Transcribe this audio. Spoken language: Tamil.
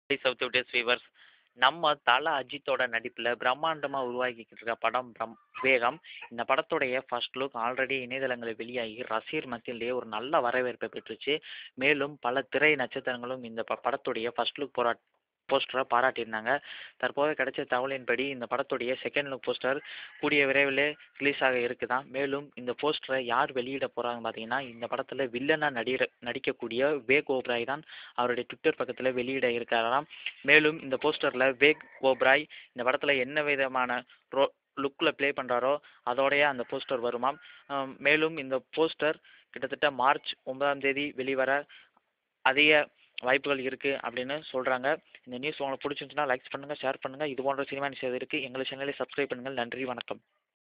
சவுத் விட்டர்ஸ் வீவர்ஸ் நம்ம தல அஜித்தோட நடிப்பில் பிரம்மாண்டமாக உருவாக்கிக்கிட்டு இருக்க படம் பிரம் வேகம் இந்த படத்துடைய ஃபர்ஸ்ட் லுக் ஆல்ரெடி இணையதளங்களில் வெளியாகி ரசிகர் மத்தியிலேயே ஒரு நல்ல வரவேற்பை பெற்றுச்சு மேலும் பல திரை நட்சத்திரங்களும் இந்த ப படத்துடைய ஃபர்ஸ்ட் லுக் போரா போஸ்டரை பாராட்டியிருந்தாங்க தற்போது கிடைச்ச தகவலின்படி இந்த படத்துடைய செகண்ட் லுக் போஸ்டர் கூடிய விரைவில் ரிலீஸ் ஆக இருக்குதான் மேலும் இந்த போஸ்டரை யார் வெளியிட போகிறாங்க பார்த்தீங்கன்னா இந்த படத்தில் வில்லனாக நடிகிற நடிக்கக்கூடிய வேக் ஓப்ராய் தான் அவருடைய ட்விட்டர் பக்கத்தில் வெளியிட இருக்காராம் மேலும் இந்த போஸ்டரில் வேக் ஓப்ராய் இந்த படத்தில் என்ன விதமான ரோ லுக்கில் ப்ளே பண்ணுறாரோ அதோடைய அந்த போஸ்டர் வருமாம் ஆம், மேலும் இந்த போஸ்டர் கிட்டத்தட்ட மார்ச் ஒன்பதாம் தேதி வெளிவர அதிக வாய்ப்புகள் இருக்குது அப்படின்னு சொல்கிறாங்க இந்த நியூஸ் உங்களுக்கு பிடிச்சிருந்துச்சுன்னா லைக்ஸ் பண்ணுங்கள் ஷேர் பண்ணுங்கள் இது போன்ற சினிமா நியூஸ் எது இருக்குது எங்களை சேனலை சப்ஸ்கிரைப் பண்ணுங்கள் நன்றி வணக்கம்